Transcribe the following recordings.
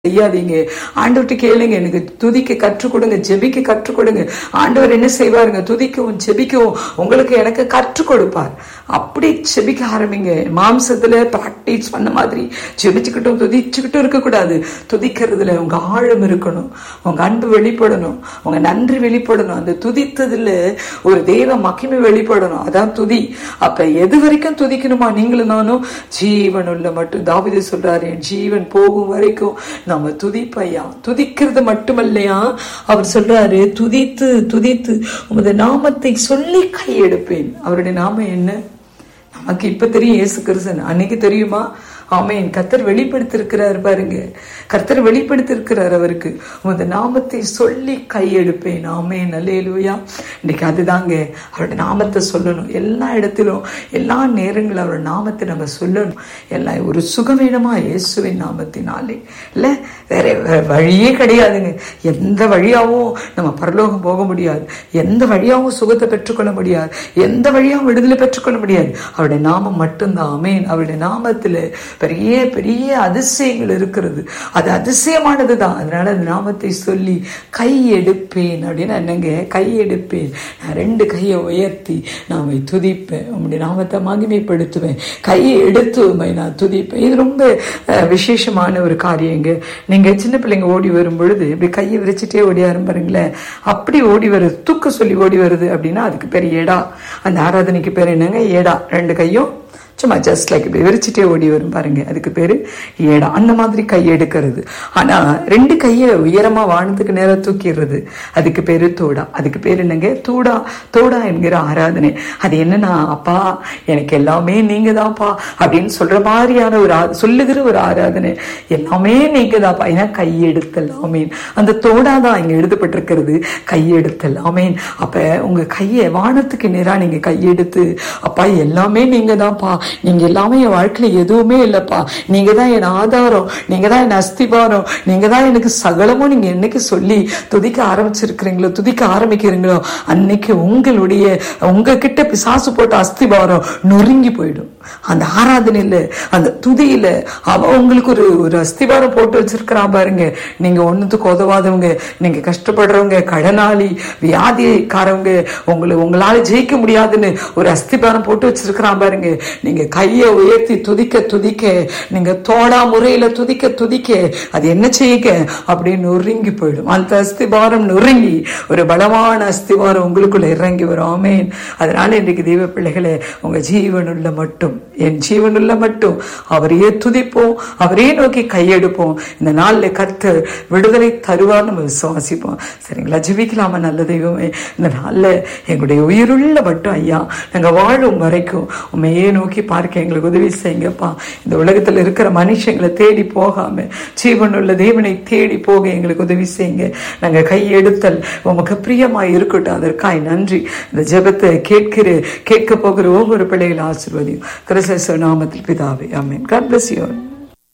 செய்யாதீங்க ஆண்டவர்கிட்ட கேளுங்க எனக்கு துதிக்க கற்றுக் கொடுங்க ஜெபிக்க கற்றுக் கொடுங்க ஆண்டவர் என்ன செய்வாருங்க துதிக்கவும் ஜெபிக்கவும் உங்களுக்கு எனக்கு கற்றுக் கொடுப்பார் அப்படி ஜெபிக்க ஆரம்பிங்க மாம்சத்துல பிராக்டிஸ் பண்ண மாதிரி ஜெபிச்சுக்கிட்டும் துதிச்சுக்கிட்டும் இருக்கக்கூடாது துதிக்கிறதுல உங்க ஆழம் இருக்கணும் உங்க அன்பு வெளிப்படணும் உங்க நன்றி வெளிப்படணும் அந்த துதித்ததுல ஒரு தெய்வ மகிமை வெளிப்படணும் அதான் துதி அப்ப எது வரைக்கும் துதிக்கணுமா நீங்களும் நானும் ஜீவன் உள்ள மட்டும் தாவிது சொல்றாரு என் ஜீவன் போகும் வரைக்கும் நம்ம துதிப்பையா துதிக்கிறது மட்டுமல்லையா அவர் சொல்றாரு துதித்து துதித்து உமது நாமத்தை சொல்லி கையெடுப்பேன் அவருடைய நாமம் என்ன நமக்கு இப்ப தெரியும் இயேசு கிறிஸ்தன் அன்னைக்கு தெரியுமா ஆமேன் கர்த்தர் வெளிப்படுத்திருக்கிறார் பாருங்க கர்த்தர் வெளிப்படுத்திருக்கிறார் அவருக்கு உமது நாமத்தை சொல்லி கையெடுப்பேன் ஆமேன் அல்லேலூயா இன்னைக்கு அதுதாங்க அவருடைய நாமத்தை சொல்லணும் எல்லா இடத்திலும் எல்லா நேரங்களும் அவரோட நாமத்தை நம்ம சொல்லணும் எல்லாம் ஒரு சுகம் வேணுமா இயேசுவின் நாமத்தினாலே இல்ல வேற வேற வழியே கிடையாதுங்க எந்த வழியாவும் நம்ம பரலோகம் போக முடியாது எந்த வழியாவும் சுகத்தை பெற்றுக்கொள்ள முடியாது எந்த வழியாவும் விடுதலை பெற்றுக்கொள்ள முடியாது அவருடைய நாமம் மட்டும்தான் ஆமேன் அவருடைய நாமத்துல பெரிய பெரிய அதிசயங்கள் இருக்கிறது அது அதிசயமானது தான் அதனால அந்த நாமத்தை சொல்லி கை எடுப்பேன் அப்படின்னு என்னங்க கை எடுப்பேன் நான் ரெண்டு கையை உயர்த்தி நான் உம்மை துதிப்பேன் உம்முடைய நாமத்தை மகிமைப்படுத்துவேன் கையை எடுத்து உண்மை நான் துதிப்பேன் இது ரொம்ப அஹ், விசேஷமான ஒரு காரியங்க நீங்க சின்ன பிள்ளைங்க ஓடி வரும் பொழுது இப்படி கையை விரிச்சிட்டே ஓடியாரும் பாருங்களேன் அப்படி ஓடி வருது தூக்க சொல்லி ஓடி வருது அப்படின்னா அதுக்கு பேர் ஏடா அந்த ஆராதனைக்கு பேர் என்னங்க ஏடா ரெண்டு கையும் சும்மா ஜஸ்ட் லைக் இப்படி விரிச்சிட்டே ஓடி வரும் பாருங்க அதுக்கு பேரு ஏடா அந்த மாதிரி கை எடுக்கிறது ஆனா ரெண்டு கையை உயரமா வானத்துக்கு நேரம் தூக்கிடுறது அதுக்கு பேரு தோடா அதுக்கு பேர் என்னங்க தூடா தோடா என்கிற ஆராதனை அது என்னன்னா அப்பா எனக்கு எல்லாமே நீங்க தான்ப்பா அப்படின்னு சொல்ற மாதிரியான ஒரு ஆ- சொல்லுகிற ஒரு ஆராதனை எல்லாமே நீங்க தான்ப்பா ஏன்னா கையெடுத்தல் ஆமீன் அந்த தோடா தான் இங்க எழுதப்பட்டிருக்கிறது கையெடுத்தல் ஆமீன் அப்ப உங்க கையை வானத்துக்கு நேரா நீங்க கையெடுத்து அப்பா எல்லாமே நீங்க தான்ப்பா நீங்க எல்லாமே என் வாழ்க்கையில எதுவுமே இல்லப்பா நீங்க தான் என் ஆதாரம் நீங்க தான் என் அஸ்திபாரம் நீங்க தான் எனக்கு சகலமும் நீங்க என்னைக்கு சொல்லி துதிக்க ஆரம்பிச்சிருக்கிறீங்களோ துதிக்க ஆரம்பிக்கிறீங்களோ அன்னைக்கு உங்களுடைய உங்ககிட்ட பிசாசு போட்ட அஸ்திபாரம் நொறுங்கி போயிடும் அந்த ஆராதனையில அந்த துதியில அவன் உங்களுக்கு ஒரு ஒரு அஸ்திபாரம் போட்டு வச்சிருக்கிறான் பாருங்க நீங்க ஒண்ணுத்துக்கு உதவாதவங்க நீங்க கஷ்டப்படுறவங்க கடனாளி வியாதிக்காரவங்க உங்களை உங்களால ஜெயிக்க முடியாதுன்னு ஒரு அஸ்திபாரம் போட்டு வச்சிருக்கிறான் பாருங்க நீங்க கையை உயர்த்தி துதிக்க துதிக்க நீங்க தோடா முறையில துதிக்க துதிக்க அது என்ன செய்யுங்க அப்படியே நொறுங்கி போயிடும் அந்த அஸ்திபாரம் நொறுங்கி ஒரு பலமான அஸ்திபாரம் உங்களுக்குள்ள இறங்கி வரும் ஆமேன் அதனால இன்றைக்கு தெய்வ பிள்ளைகளே உங்க ஜீவனுள்ள மட்டும் என் ஜீவனுள்ள மட்டும் அவரையே துதிப்போம் அவரே நோக்கி கையெடுப்போம் இந்த நாள்ல கர்த்தர் விடுதலை தருவார் நம்ம விசுவாசிப்போம் சரிங்களா ஜெபிக்கலாமா நல்ல தெய்வமே இந்த நாள்ல எங்களுடைய உயிருள்ள மட்டும் ஐயா நாங்க வாழும் வரைக்கும் உண்மையே நோக்கி பார்க்க எங்களுக்கு உதவி செய்யுங்கப்பா இந்த உலகத்துல இருக்கிற மனுஷங்களை தேடி போகாம ஜீவனுள்ள தேவனை தேடி போக எங்களுக்கு உதவி செய்யுங்க நாங்க கையெடுத்தல் உமக்கு பிரியமா இருக்கட்டும் அதற்காய் நன்றி இந்த ஜெபத்தை கேட்கிற கேட்க போகிற ஒவ்வொரு பிள்ளைகள் ஆசீர்வதியும் கிறிஸ்தவ நாமத்தில் பிதாவே ஆமென் God bless you all.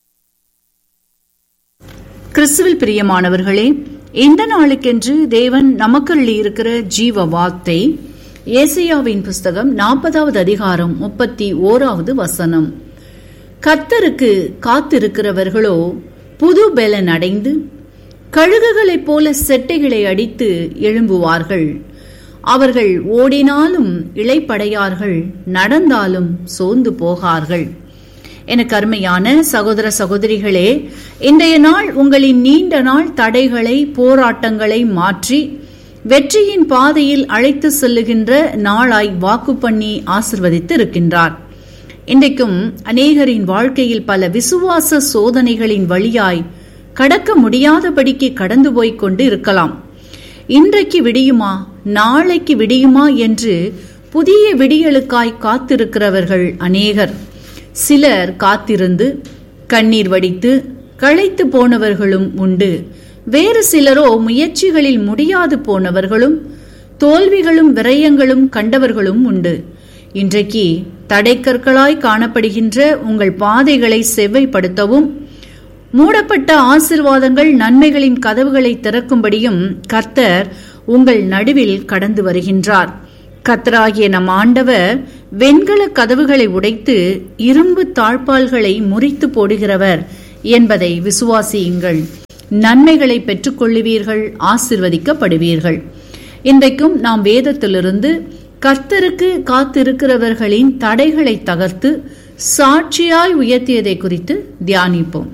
கிறிஸ்துவில் பிரியமானவர்களே இந்த நாளுக்கென்று தேவன் நமக்குள்ளி இருக்கிற ஜீவ வார்த்தை ஏசியாவின் புஸ்தகம் நாற்பதாவது அதிகாரம் முப்பத்தி ஓராவது வசனம் கர்த்தருக்கு காத்திருக்கிறவர்களோ புது பெலன் அடைந்து கழுகுகளைப் போல செட்டைகளை அடித்து எழும்புவார்கள் அவர்கள் ஓடினாலும் இளைப்படையார்கள் நடந்தாலும் சோர்ந்து போகார்கள் எனக்கு அருமையான சகோதர சகோதரிகளே இன்றைய நாள் உங்களின் நீண்ட நாள் தடைகளை போராட்டங்களை மாற்றி வெற்றியின் பாதையில் அழைத்து செல்லுகின்ற நாளாய் வாக்கு பண்ணி ஆசிர்வதித்து இருக்கின்றார் இன்றைக்கும் அநேகரின் வாழ்க்கையில் பல விசுவாச சோதனைகளின் வழியாய் கடக்க முடியாதபடிக்கு கடந்து போய்க் கொண்டு இருக்கலாம் இன்றைக்கு விடியுமா நாளைக்கு விடியுமா என்று புதிய விடியலுக்காய் காத்திருக்கிறவர்கள் அநேகர் சிலர் காத்திருந்து கண்ணீர் வடித்து களைத்து போனவர்களும் உண்டு வேறு சிலரோ முயற்சிகளில் முடியாது போனவர்களும் தோல்விகளும் விரயங்களும் கண்டவர்களும் உண்டு இன்றைக்கு தடைக்கற்களாய் காணப்படுகின்ற உங்கள் பாதைகளை செவ்வைப்படுத்தவும் மூடப்பட்ட ஆசிர்வாதங்கள் நன்மைகளின் கதவுகளை திறக்கும்படியும் கர்த்தர் உங்கள் நடுவில் கடந்து வருகின்றார் கர்த்தராகிய நம் ஆண்டவர் வெண்கல கதவுகளை உடைத்து இரும்பு தாழ்பால்களை முறித்து போடுகிறவர் என்பதை விசுவாசியுங்கள் நன்மைகளை பெற்றுக்கொள்ளுவீர்கள் ஆசிர்வதிக்கப்படுவீர்கள் இன்றைக்கும் நாம் வேதத்திலிருந்து கர்த்தருக்கு காத்திருக்கிறவர்களின் தடைகளை தகர்த்து சாட்சியாய் உயர்த்தியதை குறித்து தியானிப்போம்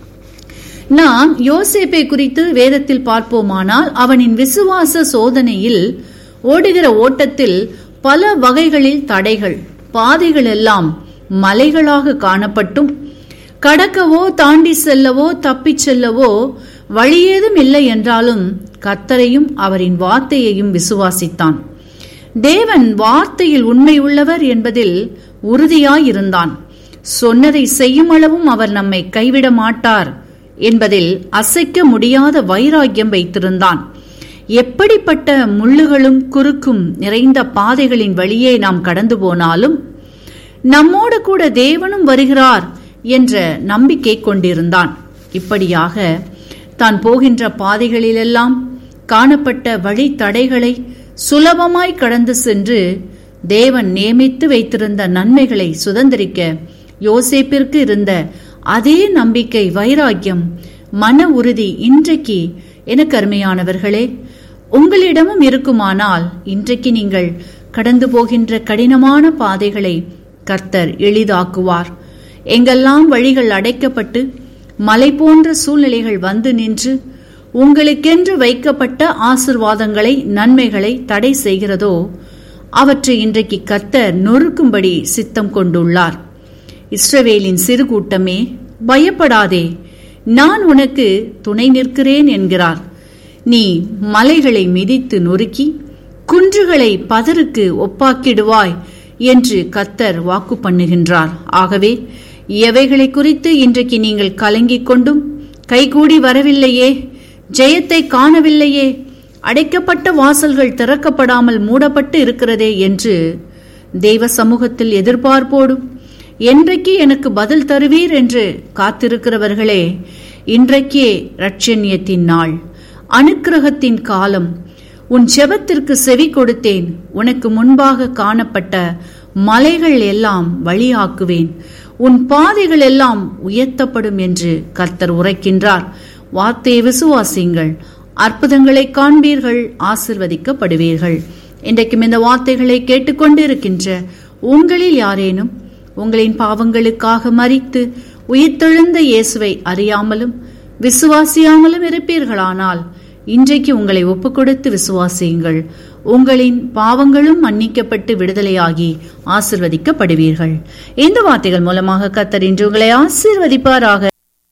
நாம் யோசேப்பை குறித்து வேதத்தில் பார்ப்போமானால் அவனின் விசுவாச சோதனையில் ஓடுகிற ஓட்டத்தில் பல வகைகளில் தடைகள் பாதைகள் எல்லாம் மலைகளாக காணப்பட்டும் கடக்கவோ தாண்டி செல்லவோ தப்பிச் செல்லவோ வழியேதும் இல்லை என்றாலும் கத்தரையும் அவரின் வார்த்தையையும் விசுவாசித்தான் தேவன் வார்த்தையில் உண்மை உள்ளவர் என்பதில் உறுதியாயிருந்தான் சொன்னதை செய்யும் அளவும் அவர் நம்மை கைவிட மாட்டார் என்பதில் அசைக்க முடியாத வைராக்கியம் வைத்திருந்தான் எப்படிப்பட்ட முள்ளுகளும் குறுக்கும் நிறைந்த பாதைகளின் வழியே நாம் கடந்து போனாலும் நம்மோடு கூட தேவனும் வருகிறார் என்ற நம்பிக்கை கொண்டிருந்தான் இப்படியாக தான் போகின்ற பாதைகளிலெல்லாம் காணப்பட்ட வழி தடைகளை சுலபமாய் கடந்து சென்று தேவன் நியமித்து வைத்திருந்த நன்மைகளை சுதந்திரிக்க யோசேப்பிற்கு இருந்த அதே நம்பிக்கை வைராக்கியம் மன உறுதி இன்றைக்கு எனக்கு அருமையானவர்களே உங்களிடமும் இருக்குமானால் இன்றைக்கு நீங்கள் கடந்து போகின்ற கடினமான பாதைகளை கர்த்தர் எளிதாக்குவார் எங்கெல்லாம் வழிகள் அடைக்கப்பட்டு மலை போன்ற சூழ்நிலைகள் வந்து நின்று உங்களுக்கென்று வைக்கப்பட்ட ஆசிர்வாதங்களை நன்மைகளை தடை செய்கிறதோ அவற்றை இன்றைக்கு கர்த்தர் நொறுக்கும்படி சித்தம் கொண்டுள்ளார் இஸ்ரவேலின் சிறு கூட்டமே பயப்படாதே நான் உனக்கு துணை நிற்கிறேன் என்கிறார் நீ மலைகளை மிதித்து நொறுக்கி குன்றுகளை பதருக்கு ஒப்பாக்கிடுவாய் என்று கத்தர் வாக்கு பண்ணுகின்றார் ஆகவே எவைகளை குறித்து இன்றைக்கு நீங்கள் கலங்கிக் கொண்டும் கைகூடி வரவில்லையே ஜெயத்தை காணவில்லையே அடைக்கப்பட்ட வாசல்கள் திறக்கப்படாமல் மூடப்பட்டு இருக்கிறதே என்று தெய்வ சமூகத்தில் எதிர்பார்ப்போடும் என்றைக்கு எனக்கு பதில் தருவீர் என்று காத்திருக்கிறவர்களே இன்றைக்கே ரட்சண்யத்தின் நாள் அனுக்கிரகத்தின் காலம் உன் செபத்திற்கு செவி கொடுத்தேன் உனக்கு முன்பாக காணப்பட்ட மலைகள் எல்லாம் வழியாக்குவேன் உன் பாதைகள் எல்லாம் உயர்த்தப்படும் என்று கர்த்தர் உரைக்கின்றார் வார்த்தையை விசுவாசிங்கள் அற்புதங்களை காண்பீர்கள் ஆசிர்வதிக்கப்படுவீர்கள் இன்றைக்கும் இந்த வார்த்தைகளை கேட்டுக்கொண்டிருக்கின்ற உங்களில் யாரேனும் உங்களின் பாவங்களுக்காக மறித்து உயிர்த்தெழுந்த இயேசுவை அறியாமலும் விசுவாசியாமலும் இருப்பீர்களானால் இன்றைக்கு உங்களை ஒப்புக்கொடுத்து விசுவாசியுங்கள் உங்களின் பாவங்களும் மன்னிக்கப்பட்டு விடுதலையாகி ஆசிர்வதிக்கப்படுவீர்கள் இந்த வார்த்தைகள் மூலமாக கத்தர் இன்று உங்களை ஆசீர்வதிப்பாராக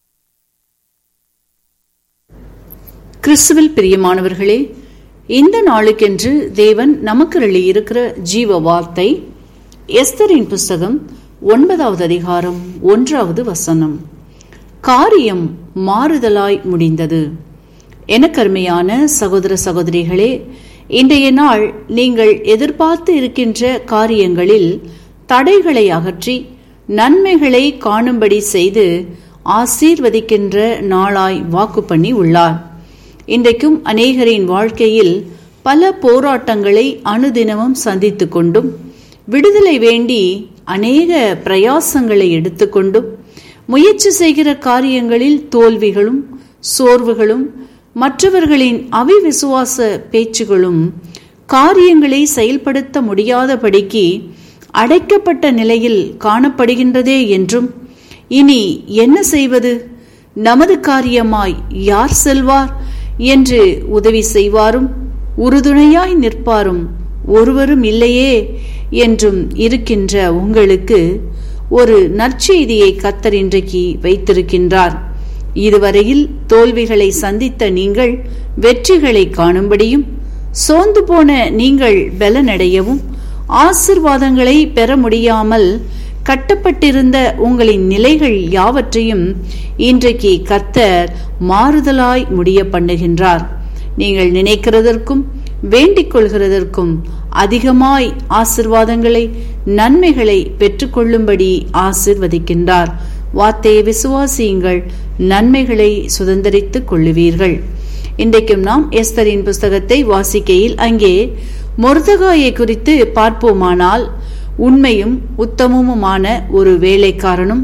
கிறிஸ்துவில் பிரியமானவர்களே இந்த நாளுக்கென்று தேவன் நமக்கு இருக்கிற ஜீவ வார்த்தை எஸ்தரின் புஸ்தகம் ஒன்பதாவது அதிகாரம் ஒன்றாவது வசனம் காரியம் மாறுதலாய் முடிந்தது எனக்கருமையான சகோதர சகோதரிகளே இன்றைய நாள் நீங்கள் எதிர்பார்த்து இருக்கின்ற காரியங்களில் தடைகளை அகற்றி நன்மைகளை காணும்படி செய்து ஆசீர்வதிக்கின்ற நாளாய் வாக்கு பண்ணி உள்ளார் இன்றைக்கும் அநேகரின் வாழ்க்கையில் பல போராட்டங்களை அனுதினமும் சந்தித்து கொண்டும் விடுதலை வேண்டி அநேக பிரயாசங்களை எடுத்துக்கொண்டும் முயற்சி செய்கிற காரியங்களில் தோல்விகளும் சோர்வுகளும் மற்றவர்களின் அவிவிசுவாச பேச்சுகளும் காரியங்களை செயல்படுத்த முடியாதபடிக்கு அடைக்கப்பட்ட நிலையில் காணப்படுகின்றதே என்றும் இனி என்ன செய்வது நமது காரியமாய் யார் செல்வார் என்று உதவி செய்வாரும் உறுதுணையாய் நிற்பாரும் ஒருவரும் இல்லையே என்றும் இருக்கின்ற உங்களுக்கு ஒரு நற்செய்தியை கத்தர் இன்றைக்கு வைத்திருக்கின்றார் இதுவரையில் தோல்விகளை சந்தித்த நீங்கள் வெற்றிகளை காணும்படியும் சோர்ந்து போன நீங்கள் பலனடையவும் ஆசிர்வாதங்களை பெற முடியாமல் கட்டப்பட்டிருந்த உங்களின் நிலைகள் யாவற்றையும் இன்றைக்கு கத்தர் மாறுதலாய் முடிய பண்ணுகின்றார் நீங்கள் நினைக்கிறதற்கும் வேண்டிக் கொள்கிறதற்கும் அதிகமாய் ஆசிர்வாதங்களை நன்மைகளை பெற்றுக்கொள்ளும்படி ஆசிர்வதிக்கின்றார் வார்த்தையை விசுவாசியுங்கள் நன்மைகளை சுதந்திரித்துக் கொள்ளுவீர்கள் இன்றைக்கும் நாம் எஸ்தரின் புஸ்தகத்தை வாசிக்கையில் அங்கே மொர்தகாயை குறித்து பார்ப்போமானால் உண்மையும் உத்தமமுமான ஒரு வேலைக்காரனும்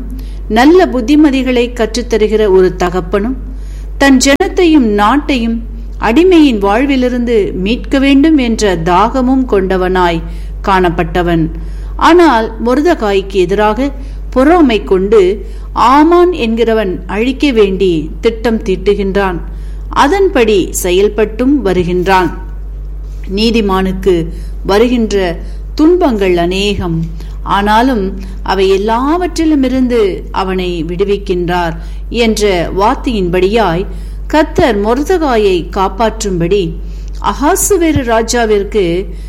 நல்ல புத்திமதிகளை கற்றுத்தருகிற ஒரு தகப்பனும் தன் ஜனத்தையும் நாட்டையும் அடிமையின் வாழ்விலிருந்து மீட்க வேண்டும் என்ற தாகமும் கொண்டவனாய் காணப்பட்டவன் ஆனால் முருதகாய்க்கு எதிராக பொறாமை கொண்டு ஆமான் என்கிறவன் அழிக்க வேண்டி திட்டம் தீட்டுகின்றான் அதன்படி செயல்பட்டும் வருகின்றான் நீதிமானுக்கு வருகின்ற துன்பங்கள் அநேகம் ஆனாலும் அவை எல்லாவற்றிலுமிருந்து அவனை விடுவிக்கின்றார் என்ற வார்த்தையின்படியாய் கத்தர் மொர்தகாயை காப்பாற்றும்படி அகாசுவேறு ராஜாவிற்கு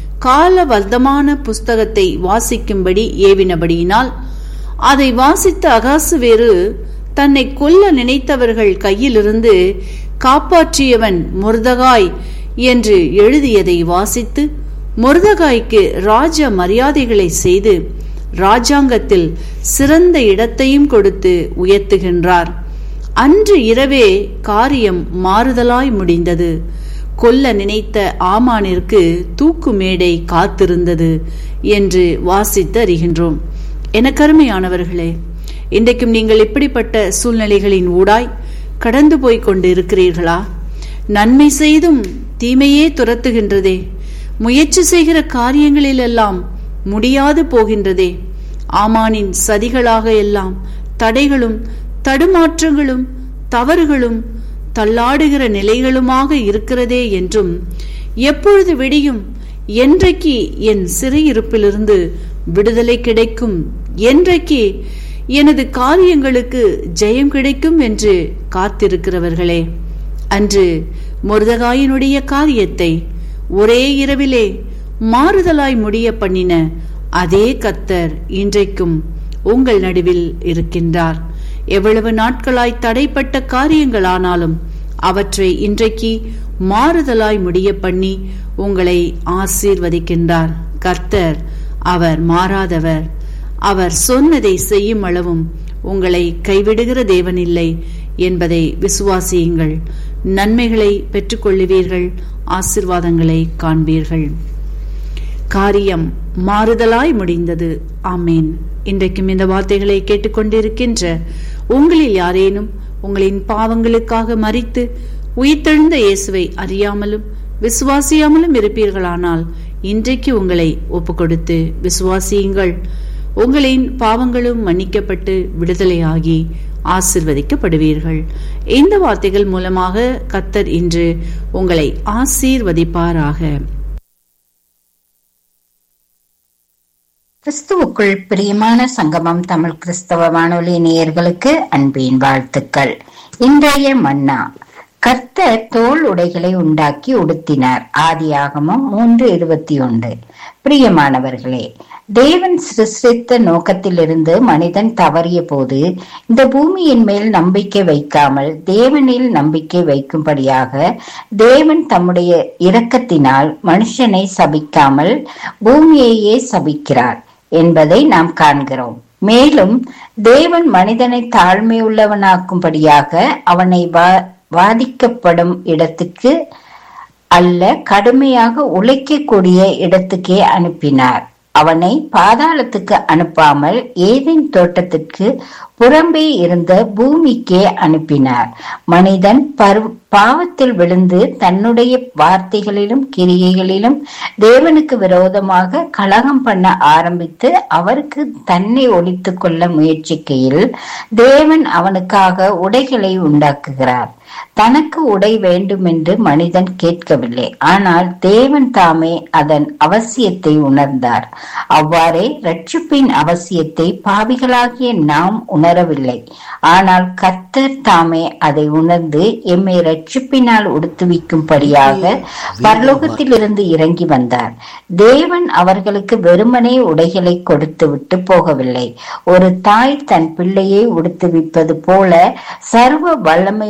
காலவர்த்தமான புஸ்தகத்தை வாசிக்கும்படி ஏவினபடியினால் அதை வாசித்த அகாசுவேறு தன்னை கொல்ல நினைத்தவர்கள் கையிலிருந்து காப்பாற்றியவன் முருதகாய் என்று எழுதியதை வாசித்து முருதகாய்க்கு ராஜ மரியாதைகளை செய்து ராஜாங்கத்தில் சிறந்த இடத்தையும் கொடுத்து உயர்த்துகின்றார் அன்று இரவே காரியம் மாறுதலாய் முடிந்தது கொல்ல நினைத்த ஆமானிற்கு தூக்கு மேடை காத்திருந்தது என்று வாசித்து அறிகின்றோம் எனக்கருமையானவர்களே இன்றைக்கும் நீங்கள் இப்படிப்பட்ட சூழ்நிலைகளின் ஊடாய் கடந்து போய்க் கொண்டு இருக்கிறீர்களா நன்மை செய்தும் தீமையே துரத்துகின்றதே முயற்சி செய்கிற காரியங்களிலெல்லாம் முடியாது போகின்றதே ஆமானின் சதிகளாக எல்லாம் தடைகளும் தடுமாற்றங்களும் தவறுகளும் தள்ளாடுகிற நிலைகளுமாக இருக்கிறதே என்றும் எப்பொழுது விடியும் என்றைக்கு என் சிறையிருப்பிலிருந்து விடுதலை கிடைக்கும் என்றைக்கு எனது காரியங்களுக்கு ஜெயம் கிடைக்கும் என்று காத்திருக்கிறவர்களே அன்று முருதகாயினுடைய காரியத்தை ஒரே இரவிலே மாறுதலாய் முடிய பண்ணின அதே கத்தர் இன்றைக்கும் உங்கள் நடுவில் இருக்கின்றார் எவ்வளவு நாட்களாய் தடைப்பட்ட காரியங்களானாலும் அவற்றை இன்றைக்கு மாறுதலாய் முடிய பண்ணி உங்களை ஆசீர்வதிக்கின்றார் கர்த்தர் அவர் மாறாதவர் அவர் சொன்னதை செய்யும் அளவும் உங்களை கைவிடுகிற தேவனில்லை என்பதை விசுவாசியுங்கள் நன்மைகளை பெற்றுக்கொள்ளுவீர்கள் ஆசிர்வாதங்களை காண்பீர்கள் காரியம் மாறுதலாய் முடிந்தது ஆமேன் இன்றைக்கும் இந்த வார்த்தைகளை கேட்டுக்கொண்டிருக்கின்ற உங்களில் யாரேனும் உங்களின் பாவங்களுக்காக மறித்து உயிர்த்தெழுந்த இயேசுவை அறியாமலும் விசுவாசியாமலும் இருப்பீர்களானால் இன்றைக்கு உங்களை ஒப்புக்கொடுத்து விசுவாசியுங்கள் உங்களின் பாவங்களும் மன்னிக்கப்பட்டு விடுதலையாகி ஆசிர்வதிக்கப்படுவீர்கள் இந்த வார்த்தைகள் மூலமாக கத்தர் இன்று உங்களை ஆசீர்வதிப்பாராக கிறிஸ்துவுக்குள் பிரியமான சங்கமம் தமிழ் கிறிஸ்தவ வானொலி நேயர்களுக்கு அன்பின் வாழ்த்துக்கள் இன்றைய மன்னா கர்த்தர் தோல் உடைகளை உண்டாக்கி உடுத்தினார் ஆதியாகமம் மூன்று இருபத்தி ஒன்று பிரியமானவர்களே தேவன் சிருஷ்டித்த நோக்கத்திலிருந்து மனிதன் தவறிய போது இந்த பூமியின் மேல் நம்பிக்கை வைக்காமல் தேவனில் நம்பிக்கை வைக்கும்படியாக தேவன் தம்முடைய இரக்கத்தினால் மனுஷனை சபிக்காமல் பூமியையே சபிக்கிறார் என்பதை நாம் காண்கிறோம் மேலும் தேவன் மனிதனை தாழ்மையுள்ளவனாக்கும்படியாக அவனை வாதிக்கப்படும் இடத்துக்கு அல்ல கடுமையாக உழைக்கக்கூடிய இடத்துக்கே அனுப்பினார் அவனை பாதாளத்துக்கு அனுப்பாமல் ஏதேன் தோட்டத்திற்கு புறம்பே இருந்த பூமிக்கே அனுப்பினார் மனிதன் பரு பாவத்தில் விழுந்து தன்னுடைய வார்த்தைகளிலும் கிரியைகளிலும் தேவனுக்கு விரோதமாக கலகம் பண்ண ஆரம்பித்து அவருக்கு தன்னை ஒழித்து கொள்ள முயற்சிக்கையில் தேவன் அவனுக்காக உடைகளை உண்டாக்குகிறார் தனக்கு உடை வேண்டும் என்று மனிதன் கேட்கவில்லை ஆனால் தேவன் தாமே அதன் அவசியத்தை உணர்ந்தார் அவ்வாறே ரட்சிப்பின் அவசியத்தை பாவிகளாகிய நாம் உணரவில்லை ஆனால் கர்த்தர் தாமே அதை உணர்ந்து எம்மை ரட்சிப்பினால் உடுத்துவிக்கும்படியாக பரலோகத்தில் இருந்து இறங்கி வந்தார் தேவன் அவர்களுக்கு வெறுமனே உடைகளை கொடுத்து விட்டு போகவில்லை ஒரு தாய் தன் பிள்ளையை உடுத்துவிப்பது போல சர்வ வல்லமையுள்ள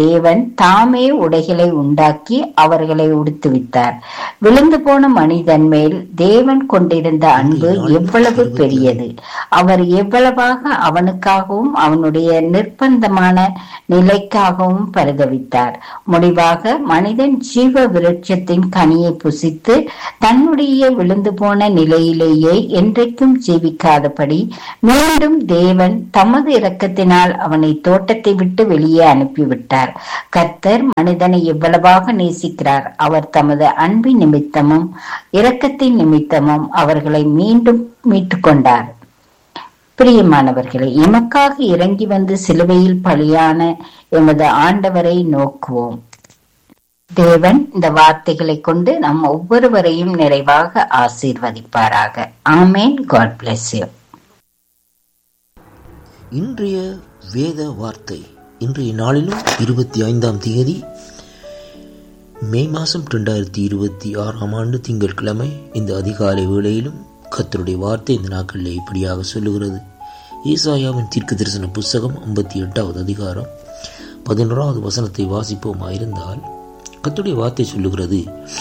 தேவன் தாமே உடைகளை உண்டாக்கி அவர்களை உடுத்துவித்தார் விழுந்து போன மனிதன் மேல் தேவன் கொண்டிருந்த அன்பு எவ்வளவு பெரியது அவர் எவ்வளவாக அவனுக்காகவும் அவனுடைய நிர்பந்தமான நிலைக்காகவும் பரிதவித்தார் முடிவாக மனிதன் ஜீவ விருட்சத்தின் கனியை புசித்து தன்னுடைய விழுந்து போன நிலையிலேயே என்றைக்கும் ஜீவிக்காதபடி மீண்டும் தேவன் தமது இரக்கத்தினால் அவனை தோட்டத்தை விட்டு வெளியே அனுப்பிவிட்டார் கர்த்தர் மனிதனை எவ்வளவாக நேசிக்கிறார் அவர் தமது அன்பின் நிமித்தமும் இரக்கத்தின் நிமித்தமும் அவர்களை மீண்டும் மீட்டுக் கொண்டார் பிரியமானவர்களே எமக்காக இறங்கி வந்து சிலுவையில் பலியான எமது ஆண்டவரை நோக்குவோம் தேவன் இந்த வார்த்தைகளை கொண்டு நம் ஒவ்வொருவரையும் நிறைவாக ஆசீர்வதிப்பாராக ஆமேன் காட் பிளஸ் யூ இன்றைய வேத வார்த்தை இன்றைய நாளிலும் இருபத்தி ஐந்தாம் தேதி மே மாதம் ரெண்டாயிரத்தி இருபத்தி ஆறாம் ஆண்டு திங்கட்கிழமை இந்த அதிகாலை வேளையிலும் கத்தருடைய வார்த்தை இந்த நாட்களில் இப்படியாக சொல்லுகிறது ஈசாயாவின் தீர்க்க தரிசன புஸ்தகம் ஐம்பத்தி எட்டாவது அதிகாரம் பதினோராவது வசனத்தை வாசிப்போமாயிருந்தால் கத்தருடைய வார்த்தை சொல்லுகிறது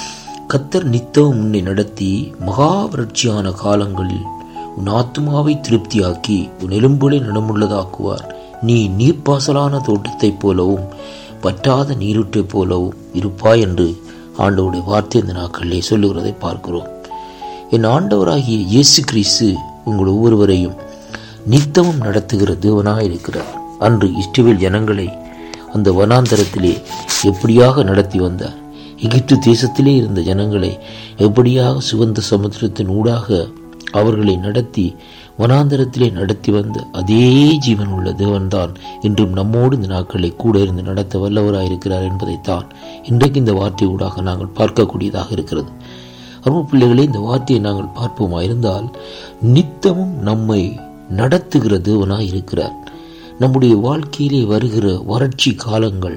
கத்தர் நித்தம் உன்னை நடத்தி மகாவரட்சியான காலங்களில் உன் ஆத்மாவை திருப்தியாக்கி உன் எலும்புகளை நலமுள்ளதாக்குவார் நீ நீர்ப்பாசலான தோட்டத்தைப் போலவும் பற்றாத நீரூற்றைப் போலவும் இருப்பாய் என்று ஆண்டவருடைய வார்த்தை இந்த நாட்களிலே சொல்லுகிறதை பார்க்கிறோம் என் ஆண்டவராகிய இயேசு கிறிஸ்து உங்கள் ஒவ்வொருவரையும் நித்தமும் நடத்துகிற தேவனாக இருக்கிறார் அன்று இஸ்ரவேல் ஜனங்களை அந்த வனாந்தரத்திலே எப்படியாக நடத்தி வந்தார் எகிப்து தேசத்திலே இருந்த ஜனங்களை எப்படியாக சுகந்த சமுத்திரத்தின் ஊடாக அவர்களை நடத்தி வனாந்தரத்திலே நடத்தி வந்த அதே ஜீவன் உள்ள தேவன்தான் இன்றும் நம்மோடு இந்த நாட்களை கூட இருந்து நடத்த வல்லவராயிருக்கிறார் என்பதைத்தான் இன்றைக்கு இந்த வார்த்தை ஊடாக நாங்கள் பார்க்கக்கூடியதாக இருக்கிறது அருமை பிள்ளைகளே இந்த வார்த்தையை நாங்கள் பார்ப்போமா இருந்தால் நித்தமும் நம்மை நடத்துகிற தேவனாய் இருக்கிறார் நம்முடைய வாழ்க்கையிலே வருகிற வறட்சி காலங்கள்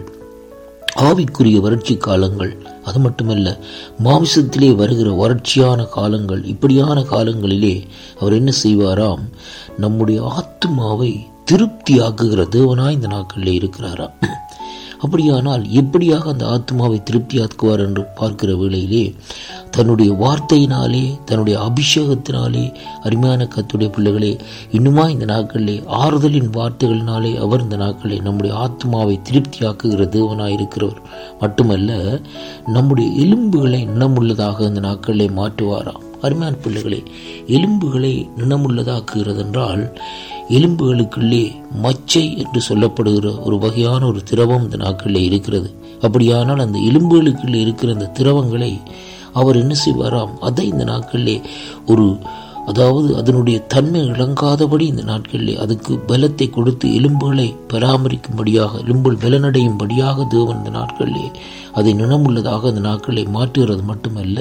ஆவிக்குரிய வறட்சி காலங்கள் அது மட்டுமல்ல மாமிசத்திலே வருகிற வறட்சியான காலங்கள் இப்படியான காலங்களிலே அவர் என்ன செய்வாராம் நம்முடைய ஆத்மாவை திருப்தியாக்குகிற தேவனாய் இந்த நாட்களிலே இருக்கிறாராம் அப்படியானால் எப்படியாக அந்த ஆத்மாவை திருப்தியாக்குவார் என்று பார்க்கிற வேளையிலே தன்னுடைய வார்த்தையினாலே தன்னுடைய அபிஷேகத்தினாலே அருமையான கத்துடைய பிள்ளைகளே இன்னுமா இந்த நாட்களிலே ஆறுதலின் வார்த்தைகளினாலே அவர் இந்த நாட்களிலே நம்முடைய ஆத்மாவை திருப்தியாக்குகிற தேவனாய் இருக்கிறவர் மட்டுமல்ல நம்முடைய எலும்புகளை நினமுள்ளதாக இந்த நாட்களிலே மாற்றுவாராம் அருமையான பிள்ளைகளே எலும்புகளை நினமுள்ளதாக்குகிறது என்றால் எலும்புகளுக்குள்ளே மச்சை என்று சொல்லப்படுகிற ஒரு வகையான ஒரு திரவம் இந்த நாட்களிலே இருக்கிறது அப்படியானால் அந்த எலும்புகளுக்குள்ளே இருக்கிற அந்த திரவங்களை அவர் என்ன செய்வாராம் அதை இந்த நாட்களிலே ஒரு அதாவது அதனுடைய தன்மை இழங்காதபடி இந்த நாட்களிலே அதுக்கு பலத்தை கொடுத்து எலும்புகளை பராமரிக்கும்படியாக எலும்புகள் பலனடையும்படியாக தேவன் இந்த நாட்களிலே அதை நினமுள்ளதாக அந்த நாட்களை மாற்றுகிறது மட்டுமல்ல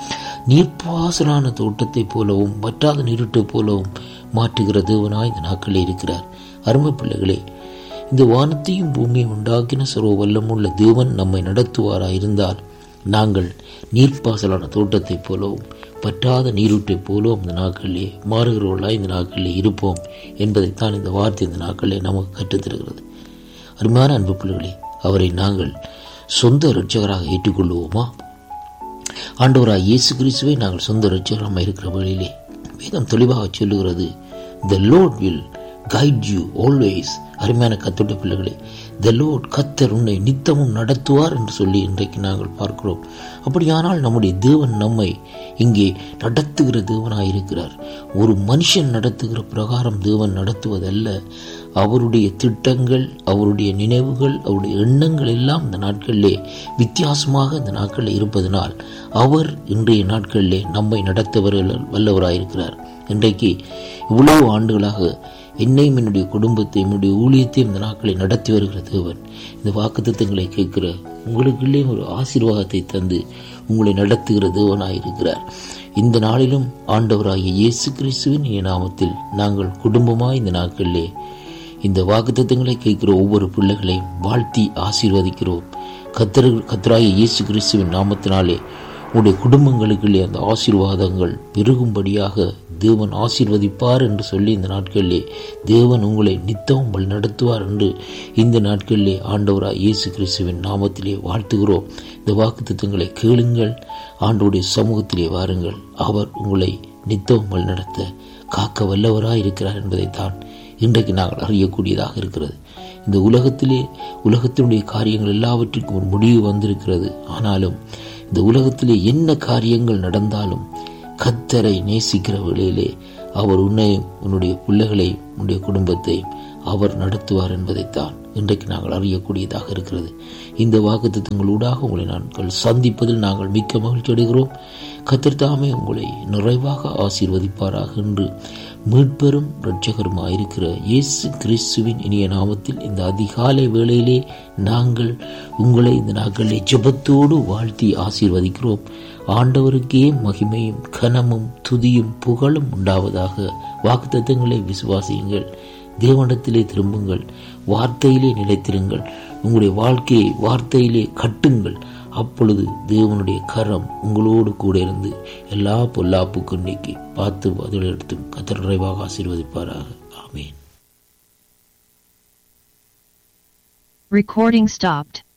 நீர்ப்பாசலான தோட்டத்தைப் போலவும் வற்றாத நீருட்டைப் போலவும் மாற்றுகிற தேவனாய் இந்த நாட்களில் இருக்கிறார் அருமை பிள்ளைகளே இந்த வானத்தையும் பூமியும் உண்டாக்கின சர்வ வல்லமுள்ள தேவன் நம்மை நடத்துவாராய் இருந்தால் நாங்கள் நீர்ப்பாசலான தோட்டத்தைப் போலவும் பற்றாத நீரூற்றைப் போலவும் இந்த நாட்களிலே மாறுகிறவர்களாய் இந்த நாட்களிலே இருப்போம் என்பதைத்தான் இந்த வார்த்தை இந்த நாட்களிலே நமக்கு கற்றுத்தருகிறது அருமையான அன்பு பிள்ளைகளே அவரை நாங்கள் சொந்த இரட்சகராக ஏற்றுக்கொள்வோமா ஆண்டவராக இயேசு கிறிஸ்துவை நாங்கள் சொந்த இரட்சகராக இருக்கிற வழியிலே வேதம் தெளிவாக சொல்லுகிறது the lord will guide you always அருமையான கத்துடைய பிள்ளைகளே த லோட் கத்தர் உன்னை நித்தமும் நடத்துவார் என்று சொல்லி இன்றைக்கு நாங்கள் பார்க்கிறோம் அப்படியானால் நம்முடைய தேவன் நம்மை இங்கே நடத்துகிற தேவனாக இருக்கிறார் ஒரு மனுஷன் நடத்துகிற பிரகாரம் தேவன் நடத்துவதல்ல அவருடைய திட்டங்கள் அவருடைய நினைவுகள் அவருடைய எண்ணங்கள் எல்லாம் இந்த நாட்களிலே வித்தியாசமாக இந்த நாட்களில் இருப்பதனால் அவர் இன்றைய நாட்களிலே நம்மை நடத்தவர் வல்லவராயிருக்கிறார் இன்றைக்கு இவ்வளவு ஆண்டுகளாக என்னையும் என்னுடைய குடும்பத்தை என்னுடைய ஊழியத்தையும் இந்த நாட்களை நடத்தி வருகிற தேவன் இந்த வாக்குத்தத்தங்களை கேட்கிற உங்களுக்குள்ளே ஒரு ஆசீர்வாதத்தை தந்து உங்களை நடத்துகிற தேவனாயிருக்கிறார் இந்த நாளிலும் ஆண்டவராகிய இயேசு கிறிஸ்துவின் நாமத்தில் நாங்கள் குடும்பமாய் இந்த நாட்களிலே இந்த வாக்குத்தத்தங்களை கேட்கிற ஒவ்வொரு பிள்ளைகளையும் வாழ்த்தி ஆசீர்வதிக்கிறோம் கத்தர் கத்தராய இயேசு கிறிஸ்துவின் நாமத்தினாலே உங்களுடைய குடும்பங்களுக்குள்ளே அந்த ஆசீர்வாதங்கள் பெருகும்படியாக தேவன் ஆசீர்வதிப்பார் என்று சொல்லி இந்த நாட்களிலே தேவன் உங்களை நித்தம் நடத்துவார் என்று இந்த நாட்களிலே ஆண்டவராய் இயேசு கிறிஸ்துவின் நாமத்திலே வாழ்த்துகிறோம் இந்த வாக்கு திட்டங்களை கேளுங்கள் ஆண்டவருடைய சமூகத்திலே வாருங்கள் அவர் உங்களை நித்தம் நடத்த காக்க வல்லவராய் இருக்கிறார் என்பதைத்தான் இன்றைக்கு நாங்கள் அறியக்கூடியதாக இருக்கிறது இந்த உலகத்திலே உலகத்தினுடைய காரியங்கள் எல்லாவற்றுக்கும் ஒரு முடிவு வந்திருக்கிறது ஆனாலும் இந்த உலகத்திலே என்ன காரியங்கள் நடந்தாலும் கத்தரை நேசிக்கிற வேளையிலே அவர் உன்னையும் உன்னுடைய பிள்ளைகளையும் உன்னுடைய குடும்பத்தையும் அவர் நடத்துவார் என்பதைத்தான் இன்றைக்கு நாங்கள் அறியக்கூடியதாக இருக்கிறது இந்த வாக்குத்தத்தங்களூடாக உங்களை நாங்கள் சந்திப்பதில் நாங்கள் மிக்க மகிழ்ச்சி அடைகிறோம் கத்திர்தாமே உங்களை நிறைவாக ஆசீர்வதிப்பாராக என்று மீட்பெரும் இரட்சகருமாயிருக்கிற இயேசு கிறிஸ்துவின் இனிய நாமத்தில் இந்த அதிகாலை வேளையிலே நாங்கள் உங்களை இந்த நாட்களிலே ஜெபத்தோடு வாழ்த்தி ஆசீர்வதிக்கிறோம் ஆண்டவருக்கே மகிமையும் கனமும் துதியும் புகழும் உண்டாவதாக வாக்குத்தத்தங்களை விசுவாசியுங்கள் தேவனிடத்திலே திரும்புங்கள் வார்த்தையிலே நிலைத்திருங்கள் உங்களுடைய வாழ்க்கையை வார்த்தையிலே கட்டுங்கள் அப்பொழுது தேவனுடைய கரம் உங்களோடு கூட இருந்து எல்லா பொல்லாப்புக்கும் நீக்கி பார்த்து பதிலெடுத்தும் கத்தர் நிறைவாக ஆசீர்வதிப்பாராக ஆமேன் Recording stopped.